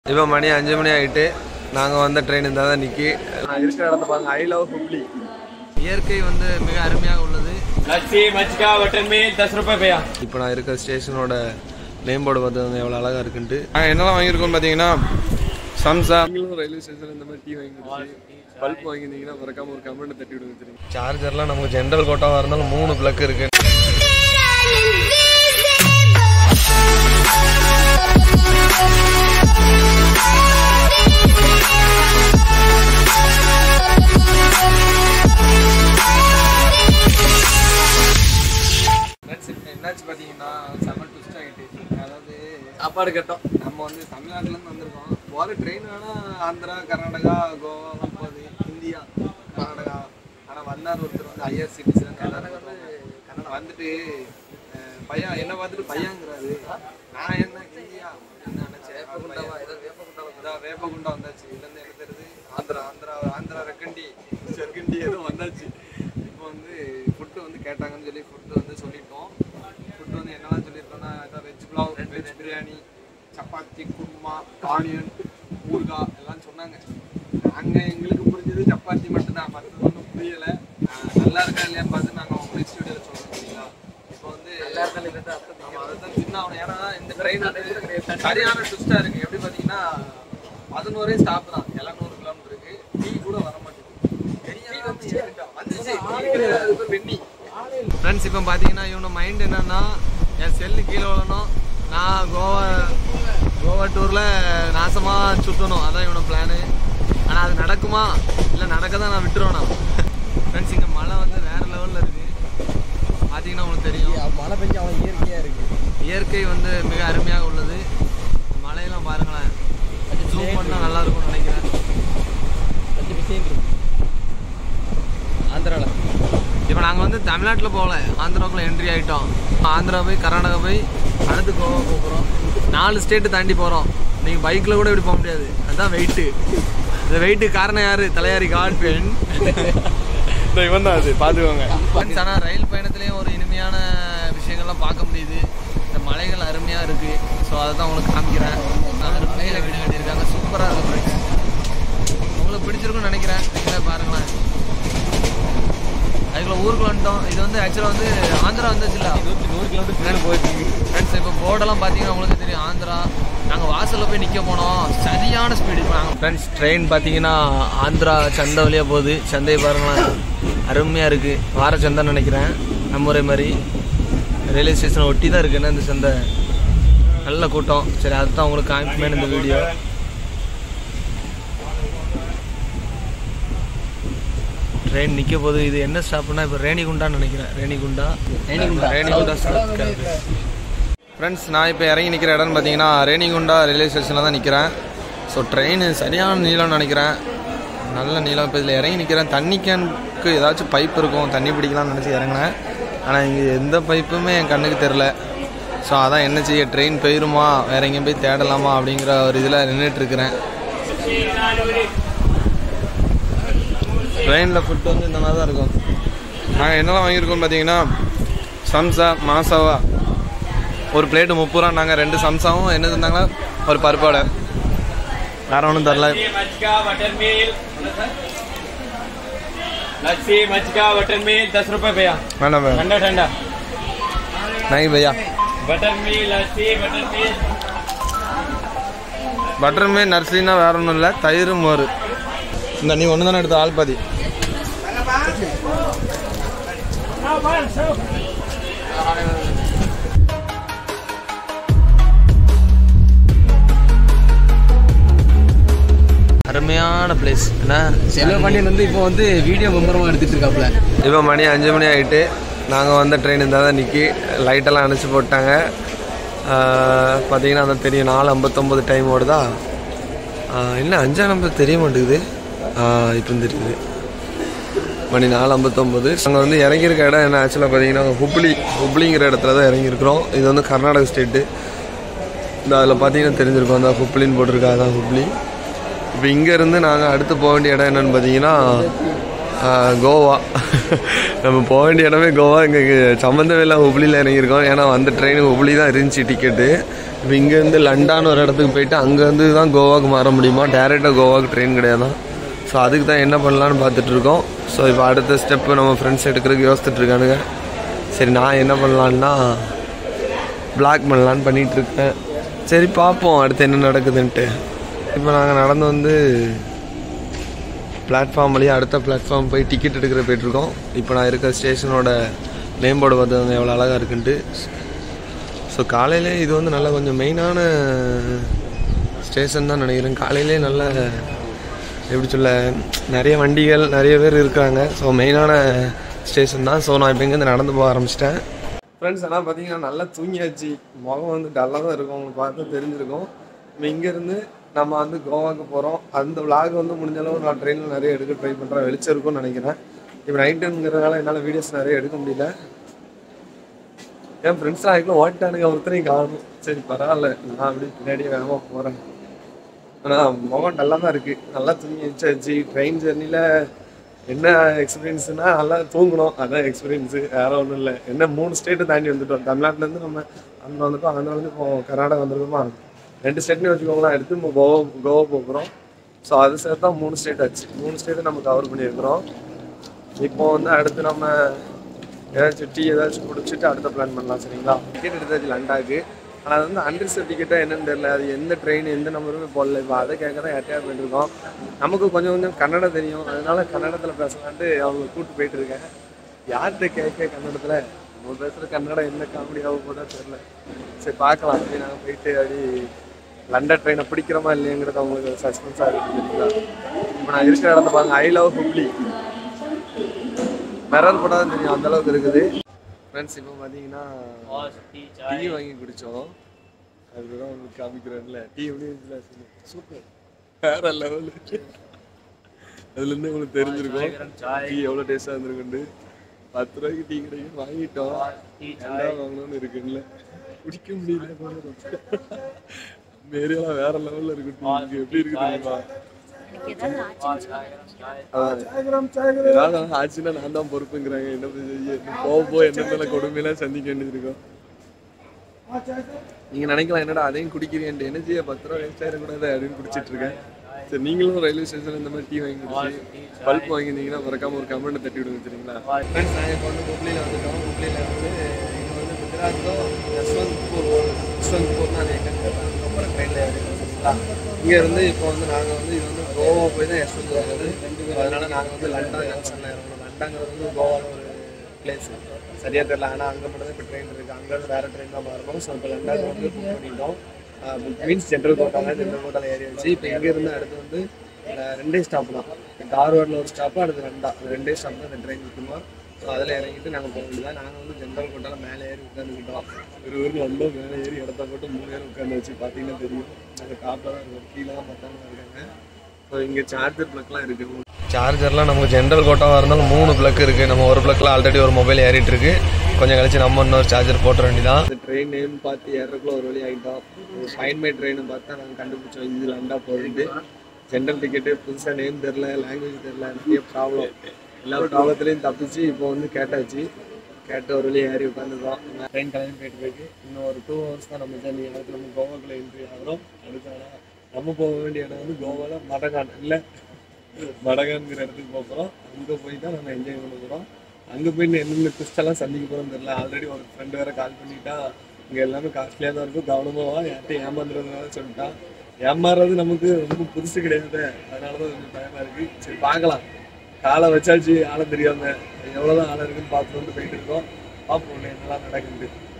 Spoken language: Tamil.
இப்போ மணி அஞ்சு மணி ஆகிட்டு நாங்கள் வந்த ட்ரெயின் இந்த தான் நிற்கி நான் இருக்கிற இடத்த பாருங்க ஐ லவ் ஹுப்ளி இயற்கை வந்து மிக அருமையாக உள்ளது लस्सी मचका बटर में दस रुपए भैया இப்போ நான் இருக்கிற ஸ்டேஷனோட நேம் போர்டு பார்த்து எவ்வளோ அழகாக இருக்குன்ட்டு என்னெல்லாம் வாங்கியிருக்கோம்னு பார்த்தீங்கன்னா சம்சா நீங்களும் ரயில்வே ஸ்டேஷனில் இந்த மாதிரி டீ வாங்கி பல்ப் வாங்கியிருந்தீங்கன்னா மறக்காம ஒரு கமெண்ட் தட்டி விடுங்க தெரியும் சார்ஜர்லாம் நமக்கு ஜென்ரல் கோட்டாவாக இருந்தாலும் மூணு பிளக் இருக்கு என்னாச்சு பார்த்தீங்கன்னா செம்ம ட்விஸ்ட் ஆகிட்டு அதாவது சாப்பாடு கேட்டோம் நம்ம வந்து தமிழ்நாட்டிலேருந்து வந்திருக்கோம் போகிற ட்ரெயின் வேணால் ஆந்திரா கர்நாடகா கோவாலாம் போகுது இந்தியா கர்நாடகா ஆனால் வந்தார் ஒருத்தர் வந்து ஐஆர் சிட்டிசன் எல்லாரும் வந்து கன்னடா வந்துட்டு அஹ், பையன் என்ன பார்த்துட்டு பையங்கிறாரு நான் என்ன இந்தியா அப்படின்னு நினைச்சேன் வேப்பகுண்டாவா ஏதோ வேப்பகுண்டா வந்தா வேப்பகுண்டா வந்தாச்சு இதுலேருந்து எனக்கு தெரியுது ஆந்திரா ஆந்திரா ஆந்திரா ரெக்கண்டி செர்கண்டி ஏதோ வந்தாச்சு இப்போ வந்து ஃபுட்டு வந்து கேட்டாங்கன்னு சொல்லி ஃபுட்டு வந்து சொல்லிட்டோம் ஃபுட்டு வந்து என்னெல்லாம் சொல்லியிருக்கோம்னா ஏதாவது veg pulao veg biryani chapati kurma onion ஊறுகாய் எல்லாம் சொன்னாங்க நாங்கள் எங்களுக்கு புரிஞ்சது சப்பாத்தி மட்டும்தான் மற்றது ஒன்றும் புரியல ஆஹ் நல்லா இருக்கா இல்லையான்னு பார்த்து நாங்கள் உங்க நெக்ஸ்ட் வீடியோவில் சொல்கிறோம் சரிங்களா இப்போ வந்து ஆமா, அதைத்தான் தின்னாகணும். ஏன்னா இந்த ட்ரெயின் வந்து சரியான ட்விஸ்டாக இருக்குது எப்படி பார்த்தீங்கன்னா பதினோரே ஸ்டாப் தான் எழுநூறு கிலோமீட்டருக்கு டீ கூட வர மாட்டேங்குது ஃப்ரெண்ட்ஸ் இப்போ பார்த்தீங்கன்னா இவனோட மைண்ட் என்னன்னா என் செல்லு கீழே விழணும் நான் கோவா கோவா டூரில் நாசமாக சுற்றணும் அதான் இவனோட பிளானு ஆனால் அது நடக்குமா இல்லை நடக்க தான் நான் விட்டுருவேனா ஃப்ரெண்ட்ஸ் இங்கே மழை வந்து வேறு லெவலில் இருக்குது பார்த்தீங்கன்னா உங்களுக்கு தெரியும் மழை பெஞ்சு அவன் இயற்கையா இருக்கு இயற்கை வந்து மிக அருமையாக உள்ளது மழையெல்லாம் பாருங்களேன் ஜூம் பண்ணால் நல்லா இருக்கும்னு நினைக்கிறேன் பத்து விஷயம் இருக்கு ஆந்திரால இப்போ நாங்கள் வந்து தமிழ்நாட்டில் போகல ஆந்திராவுக்குள்ள என்ட்ரி ஆகிட்டோம் ஆந்திரா போய் கர்நாடகா போய் அடுத்து கோவா போகிறோம் நாலு ஸ்டேட்டு தாண்டி போகிறோம் நீங்கள் பைக்கில் கூட இப்படி போக முடியாது அதுதான் வெயிட்டு இந்த வெயிட்டு காரணம் யார் தலையாரி காட் பெண் இவன் தான் அது பார்த்துக்கோங்க ஆனால் ரயில் பயணத்துலேயும் ஒரு இனிமையான விஷயங்கள்லாம் பார்க்க முடியுது இந்த மலைகள் அருமையாக இருக்குது ஸோ அதை தான் உங்களுக்கு காமிக்கிறேன் அருமையில் வீடு கட்டியிருக்காங்க சூப்பராக இருக்குது ஃப்ரெண்ட்ஸ் உங்களுக்கு பிடிச்சிருக்கும்னு நினைக்கிறேன் நீங்களே பாருங்களேன் அதுக்குள்ள ஊருக்கு வந்துட்டோம் இது வந்து ஆக்சுவலாக வந்து ஆந்திரா வந்துச்சுல்ல நூறு கிலோமீட்டர் போயிட்டு ஃப்ரெண்ட்ஸ் இப்போ போர்டெல்லாம் பார்த்தீங்கன்னா உங்களுக்கு தெரியும் ஆந்திரா நாங்கள் வாசலில் போய் நிற்க போனோம் சரியான ஸ்பீடு இப்போ நாங்கள் ஃப்ரெண்ட்ஸ் ட்ரெயின் பார்த்தீங்கன்னா ஆந்திரா சந்தை வழியாக போகுது சந்தையை பாருங்களேன் அருமையாக இருக்குது வார சந்தைன்னு நினைக்கிறேன் நம்ம ஒரே மாதிரி ரயில்வே ஸ்டேஷனை ஒட்டி தான் இருக்குன்னு இந்த சந்தை நல்ல கூட்டம் சரி அதுதான் உங்களுக்கு காமிக்குமேனு இந்த வீடியோ ட்ரெயின் நிற்க போகுது இது என்ன ஸ்டாப்னா இப்போ ரேணிகுண்டான்னு நினைக்கிறேன் ரேணிகுண்டா ரேணிகுண்டா. ரேணிகுண்டா ஸ்டாப் ஃப்ரெண்ட்ஸ் நான் இப்போ இறங்கி நிற்கிற இடம்னு பார்த்தீங்கன்னா ரேணிகுண்டா ரயில்வே ஸ்டேஷனில் தான் நிற்கிறேன் ஸோ ட்ரெயின் சரியான நீளம்னு நினைக்கிறேன் நல்ல நீளம் இப்போ இதில் இறங்கி நிற்கிறேன் தண்ணி கேனுக்கு ஏதாச்சும் பைப் இருக்கும் தண்ணி பிடிக்கலாம்னு நினச்சி இறங்கினேன் ஆனால் இங்கே எந்த பைப்புமே என் கண்ணுக்கு தெரில ஸோ அதான் என்ன செய்ய ட்ரெயின் போயிருமா வேற எங்கேயும் போய் தேடலாமா அப்படிங்கிற ஒரு இதில் நின்றுட்டு இருக்கிறேன் ட்ரெயினில் ஃபுட் வந்து இந்த மாதிரி தான் இருக்கும் நாங்கள் என்னெல்லாம் வாங்கியிருக்கோம்னு பார்த்தீங்கன்னா சம்சா மாசாவா ஒரு பிளேட்டு முப்பது ரூபா நாங்கள் ரெண்டு சம்சாவும் என்ன தந்தாங்களா ஒரு பருப்பாடை வேற ஒன்றும் தரல लस्सी मचका बटर मिल लस्सी मचका बटर मिल दस रुपए भैया வேண்டாம் வேண்டாம் ठंडा ठंडा நை பையா बटर मिल लस्सी बटर मिल பட்டர் மே நர்சரினா வேற ஒன்றும் இல்லை தயிர் மோர் இந்த நீ ஒன்று தானே எடுத்த ஆள் பாதி அருமையான பிளேஸ் என்ன செல்வ பாண்டியன் வந்து இப்போ வந்து வீடியோ மும்பரமா எடுத்துட்டு இருக்காப்ல இப்போ மணி அஞ்சு மணி ஆகிட்டு நாங்கள் வந்த ட்ரெயின் இந்த தான் நிற்கி லைட்டெல்லாம் அணைச்சி போட்டாங்க பார்த்தீங்கன்னா அந்த தெரியும் நாலு ஐம்பத்தொம்பது டைம் ஓடுதா ஆஹ் என்ன அஞ்சா நம்பர் தெரிய மாட்டேங்குது இப்போ தெரியுது மணி நாலு ஐம்பத்தொம்பது நாங்கள் வந்து இறங்கியிருக்க இடம் என்ன ஆக்சுவலாக பார்த்தீங்கன்னா ஹுப்ளி ஹுப்ளிங்கிற இடத்துல தான் இறங்கியிருக்கிறோம் இது வந்து கர்நாடக ஸ்டேட்டு இந்த அதில் பார்த்தீங்கன்னா தெரிஞ்சிருக்கோம் அந்த ஹுப்ளின்னு போட்டிருக்கா அதான் ஹுப்ளி இப்போ இங்கேருந்து நாங்கள் அடுத்து போக வேண்டிய இடம் என்னன்னு பார்த்தீங்கன்னா ஆஹ், கோவா நம்ம போக வேண்டிய இடமே கோவா எங்களுக்கு சம்மந்தமே இல்லை ஹுப்ளியில் இறங்கியிருக்கோம் ஏன்னா அந்த ட்ரெயின் ஹுப்ளி தான் இருந்துச்சு டிக்கெட்டு இப்போ இங்கேருந்து லண்டான் ஒரு இடத்துக்கு போயிட்டு அங்கேருந்து தான் கோவாக்கு மாற முடியுமா டேரெக்டாக கோவாக்கு ட்ரெயின் கிடையாதான் ஸோ அதுக்கு தான் என்ன பண்ணலான்னு பார்த்துட்டு இருக்கோம் ஸோ இப்போ அடுத்த ஸ்டெப்பு நம்ம ஃப்ரெண்ட்ஸ் எடுக்கிறதுக்கு யோசிச்சுட்டு இருக்கானுங்க சரி நான் என்ன பண்ணலான்னா பிளாக் பண்ணலான்னு பண்ணிட்டு இருக்கேன் சரி பார்ப்போம் அடுத்து என்ன நடக்குதுன்ட்டு இப்போ நாங்கள் நடந்து வந்து பிளாட்ஃபார்ம் வழியாக அடுத்த பிளாட்ஃபார்ம் போய் டிக்கெட் எடுக்கிற போயிட்டுருக்கோம் இப்போ நான் இருக்கிற ஸ்டேஷனோட நேம் போர்டு பார்த்து எவ்வளோ அழகாக இருக்குன்ட்டு ஸோ காலையிலே இது வந்து நல்ல கொஞ்சம் மெயினான ஸ்டேஷன் தான் நினைக்கிறேன் காலையிலே நல்ல எப்படி சொல்ல நிறைய வண்டிகள் நிறைய பேர் இருக்காங்க ஸோ மெயினான ஸ்டேஷன் தான் ஸோ நான் இப்போ இங்கேருந்து நடந்து போக ஆரம்பிச்சிட்டேன் ஃப்ரெண்ட்ஸ் ஆனால் பார்த்தீங்கன்னா நல்லா தூங்கியாச்சு முகம் வந்து டல்லாக தான் இருக்கும் உங்களுக்கு பார்த்து தெரிஞ்சிருக்கும் இப்போ இங்கேருந்து நம்ம வந்து கோவாக்கு போகிறோம் அந்த vlog வந்து முடிஞ்ச அளவு நான் ட்ரெயினில் நிறைய எடுக்க ட்ரை பண்ணுறேன் வெளிச்சம் இருக்கும்னு நினைக்கிறேன் இப்போ நைட்டுங்கிறதுனால என்னால் வீடியோஸ் நிறைய எடுக்க முடியல என் ஃப்ரெண்ட்ஸ் ஆகிக்கலாம் ஓட்டானுங்க ஒருத்தரையும் காணும் சரி பரவாயில்ல நான் அப்படி பின்னாடியே வேகமாக போகிறேன் ஆனால் முகம் நல்லா தான் இருக்குது நல்லா தூங்கி வச்சாச்சு ட்ரெயின் ஜெர்னியில் என்ன எக்ஸ்பீரியன்ஸ்னா நல்லா தூங்கணும் அதான் எக்ஸ்பீரியன்ஸு வேற ஒன்றும் இல்லை என்ன மூணு ஸ்டேட்டு தாண்டி வந்துட்டோம் தமிழ்நாட்டிலேருந்து நம்ம அங்கே வந்துட்டோம் அங்கே வந்து இப்போ கர்நாடகா வந்திருக்கோமா ரெண்டு ஸ்டேட்னு வச்சுக்கோங்களேன் எடுத்து நம்ம கோவா கோவா போகிறோம் ஸோ அது சேர்த்து தான் மூணு ஸ்டேட் ஆச்சு மூணு ஸ்டேட்டு நம்ம கவர் பண்ணியிருக்கிறோம் இப்போ வந்து அடுத்து நம்ம ஏதாச்சும் டீ ஏதாச்சும் குடிச்சிட்டு அடுத்த பிளான் பண்ணலாம் சரிங்களா டிக்கெட் எடுத்தாச்சு லண்டாக்கு ஆனால் அது வந்து அன்ரிசர்வ் டிக்கெட்டாக என்னன்னு தெரியல அது எந்த ட்ரெயின் எந்த நம்பருமே போடல இப்போ அதை கேட்க தான் யார்ட்டையா போயிட்டுருக்கோம் நமக்கு கொஞ்சம் கொஞ்சம் கன்னடம் தெரியும் அதனால கன்னடத்தில் பேசலான்ட்டு அவங்க கூப்பிட்டு போயிட்டு இருக்கேன் யார்கிட்ட கேட்க கன்னடத்தில் நம்ம பேசுகிற கன்னடம் என்ன காமெடி ஆகும் போதா தெரில சரி பார்க்கலாம் அப்படி நாங்கள் போயிட்டு அப்படி லண்டன் ட்ரெயினை பிடிக்கிறோமா இல்லையாங்கிறது அவங்களுக்கு சஸ்பென்ஸாக இருக்குது இப்போ நான் இருக்கிற இடத்த பாருங்க ஐ லவ் ஹுப்ளி மிரர் படம் தான் தெரியும் அந்த அளவுக்கு இருக்குது ஃப்ரெண்ட்ஸ் இப்போ பார்த்தீங்கன்னா டீ வாங்கி குடித்தோம் அதுதான் உங்களுக்கு காமிக்கிறேன்ல டீ எப்படி இருந்துச்சுல சூப்பர் வேற லெவல் அதுலேருந்து உங்களுக்கு தெரிஞ்சிருக்கும் டீ எவ்வளோ டேஸ்ட்டாக இருந்திருக்குண்டு பத்து ரூபாய்க்கு டீ கிடைக்கும் வாங்கிட்டோம் என்ன வாங்கணும்னு இருக்குல்ல குடிக்க முடியல நம்ம ஏரியாலாம் வேற லெவல்ல இருக்கு டீ இங்க எப்படி இருக்கு தெரியுமா அதான். ஏதாவது ஆச்சுன்னா நான் தான் பொறுப்புங்கிறாங்க என்ன செய்ய போக போக என்னென்ன கொடுமையெல்லாம் சந்திக்க வேண்டியது இருக்கும் நீங்க நினைக்கலாம் என்னடா அதையும் குடிக்கிறீங்க என்ன செய்ய பத்து ரூபா வேஸ்ட் ஆயிடக்கூடாது அப்படின்னு குடிச்சிட்டு இருக்கேன் சரி நீங்களும் ரயில்வே ஸ்டேஷன்ல இந்த மாதிரி டீ வாங்கி குடிச்சு பல்ப் வாங்கியிருந்தீங்கன்னா மறக்காம ஒரு கமெண்ட் தட்டி விடுங்க சரிங்களா ஃப்ரெண்ட்ஸ் நாங்கள் இப்போ வந்து ஹுப்ளியில் வந்துட்டோம் ஹுப்ளியில் வந்து இது வந்து குஜராத்தோ யஸ்வந்த்பூர் யஸ்வந்த்பூர்னா அது எங்கன்னு கேட்டாங்க அப்புறம் ட்ரெயினில் சரிங்களா இங்கே இருந்து இப்போ வந்து நாங்கள் வந்து இது வந்து கோவா போய் தான் யஸ்வந்த் வருது அதனால நாங்கள் வந்து லண்டா ஜங்ஷனில் இறங்கணும் லண்டாங்கிறது வந்து கோவாவில் ஒரு பிளேஸ் சரியா தெரியல ஆனால் அங்கே மட்டும் தான் இப்போ ட்ரெயின் இருக்குது அங்கேருந்து வேறு ட்ரெயின் தான் வரணும் ஸோ இப்போ லண்டாக்கு வந்து புக் பண்ணிட்டோம் மீன்ஸ் ஜென்ரல் கோட்டாங்க ஜென்ரல் கோட்டாவில் ஏறி வச்சு இப்போ இங்கேருந்து அடுத்து வந்து அஹ், ரெண்டே ஸ்டாப் தான் தார்வாடில் ஒரு ஸ்டாப்பு அடுத்து ரெண்டா அந்த ரெண்டே ஸ்டாப் தான் இந்த ட்ரெயின் நிற்குமா ஸோ அதில் இறங்கிட்டு நாங்கள் போக வேண்டியதான் நாங்கள் வந்து ஜென்ரல் கோட்டாவில் மேலே ஏறி உட்காந்துக்கிட்டோம் ஒரு ஊருக்கு வந்தோம் மேலே ஏறி இடத்த போட்டு மூணு பேர் உட்காந்து வச்சு பார்த்தீங்கன்னா தெரியும் நாங்கள் டாப்பில் தான் இருக்கோம் கீழே தான் மற்றவங்க இருக்காங்க ஸோ இங்கே சார்ஜர் ப்ளக்லாம் இருக்குது சார்ஜர்லாம் நமக்கு ஜென்ரல் கோட்டாவாக இருந்தாலும் மூணு ப்ளக் இருக்குது நம்ம ஒரு ப்ளக்கில் ஆல்ரெடி ஒரு மொபைல் ஏறிட்டு இருக்கு கொஞ்சம் கழிச்சு நம்ம இன்னொரு சார்ஜர் போட்டுற வேண்டியதான் இந்த ட்ரெயின் நேம் பார்த்து ஏறக்குள்ள ஒரு வழி ஆகிட்டோம் ஃபைன் மை ட்ரெயினை பார்த்தா நாங்கள் கண்டுபிடிச்சோம் இது லண்டா போகிறது ஜென்ரல் டிக்கெட்டு புதுசாக நேம் தெரில லாங்குவேஜ் தெரில நிறைய ப்ராப்ளம் எல்லா ப்ராப்ளத்துலேயும் தப்பிச்சு இப்போ வந்து கேட்டாச்சு கேட்டு ஒரு வழி ஏறி உட்காந்துருக்கோம் ட்ரெயின் கிளம்பி போயிட்டு இருக்கு இன்னும் ஒரு டூ ஹவர்ஸ் தான் நம்ம ஜர்னி அடுத்து நம்ம கோவாக்குள்ள என்ட்ரி ஆகிறோம் அடுத்த இடம் நம்ம போக வேண்டிய இடம் வந்து கோவாவில் மடகான் இல்லை மடகான்ங்கிற இடத்துக்கு போக போகிறோம் அங்கே போய் தான் நம்ம என்ஜாய் பண்ண போகிறோம் அங்கே போய் இன்னும் என்னென்ன ட்விஸ்டெல்லாம் சந்திக்க போகிறோம்னு தெரியல ஆல்ரெடி ஒரு ஃப்ரெண்டு வேறு கால் பண்ணிட்டா இங்கே எல்லாமே காஸ்ட்லியாக தான் இருக்கும் கவனமாக வா யார்ட்டையும் ஏமாந்துறதுனால சொல்லிட்டான் ஏமாறுறது நமக்கு ரொம்ப புதுசு கிடையாது அதனால தான் கொஞ்சம் பயமாக இருக்குது சரி பார்க்கலாம் காலை வச்சாச்சு ஆளை தெரியாம எவ்வளோதான் ஆளை இருக்குன்னு பார்த்துட்டு வந்து போயிட்டு இருக்கோம் பார்ப்போம் என்னெல்லாம் நடக்குது